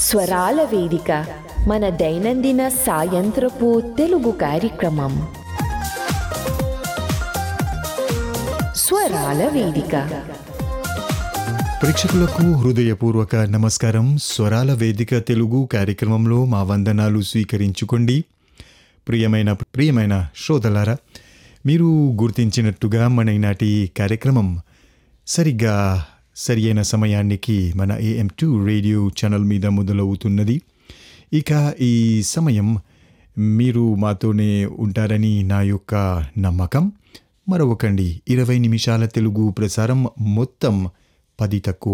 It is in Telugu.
స్వరాల వేదిక మన దైనందిన సాయంత్రపు తెలుగు కార్యక్రమం స్వరాల వేదిక ప్రేక్షకులకు హృదయపూర్వక నమస్కారం స్వరాల వేదిక తెలుగు కార్యక్రమంలో మా వందనాలు స్వీకరించుకోండి ప్రియమైన ప్రియమైన శ్రోతలారా మీరు గుర్తించినట్టుగా మన ఈనాటి కార్యక్రమం సరిగ్గా సరి అయిన సమయానికి మన ఏఎం టూ రేడియో ఛానల్ మీద మొదలవుతున్నది ఇక ఈ సమయం మీరు మాతోనే ఉంటారని నా యొక్క నమ్మకం మరొకండి ఇరవై నిమిషాల తెలుగు ప్రసారం మొత్తం పది తక్కువ